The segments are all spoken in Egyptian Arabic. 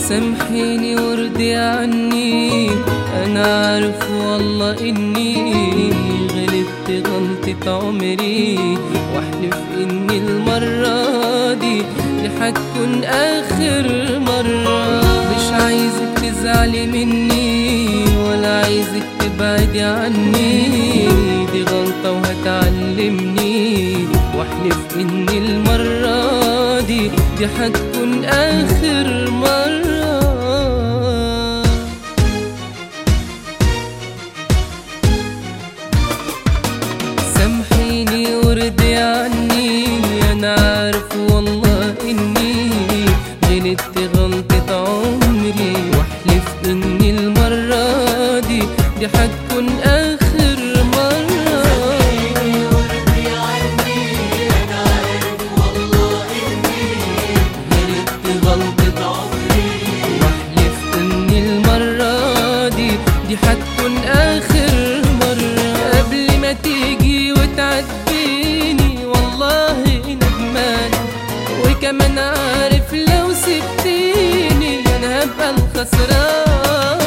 سامحيني وارضي عني انا عارف والله اني غلطت غلطة عمري واحلف اني المرة دي دي حتكون اخر مرة مش عايزك تزعلي مني ولا عايزك تبعدي عني دي غلطة وهتعلمني واحلف اني المرة دي دي حتكون اخر مرة سامحيني وارضي عني انا عارف والله اني غلطت غلطة عمري واحلف اني المرة دي دي حتكون اخر مرة غلطت غلطة عمري واحلف اني المرة دي دي حتكون اخر مرة قبل ما تيجي وتعديني والله ندمان وكمان عارف لو سبتيني انا هبقى الخسران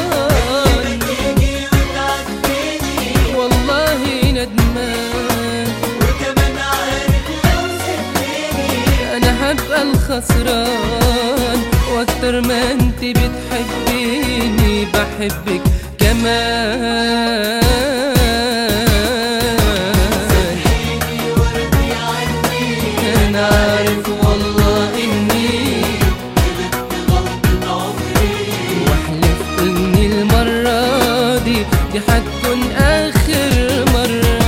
والله ندمان انا هبقى الخسران واكتر ما انت بتحبيني بحبك كمان انا عارف والله اني واحلف اني المرة دي دي حتكون اخر مرة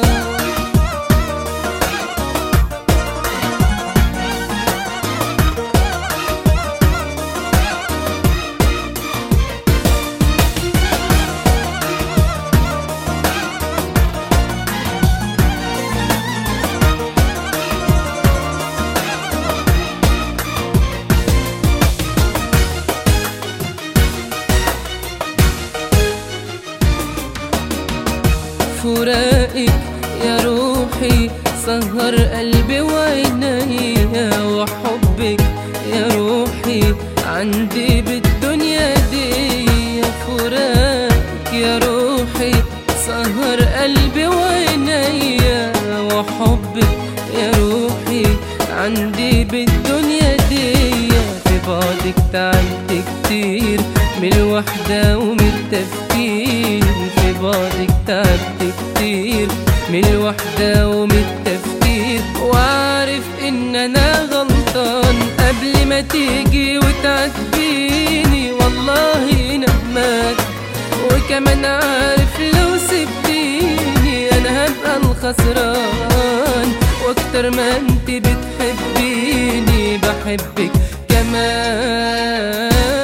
فراقك يا روحي سهر قلبي وعينيا وحبك يا روحي عندي بالدنيا دي فراقك يا روحي سهر قلبي وعينيا وحبك يا روحي عندي بالدنيا دي في بعدك تعبت كتير من الوحدة ومن التفكير في بعدك تعبت كتير من الوحدة ومن التفكير وعارف ان انا غلطان قبل ما تيجي وتعاتبيني والله ندمان وكمان عارف لو سبتيني انا هبقى الخسران واكتر ما انت بتحبيني بحبك كمان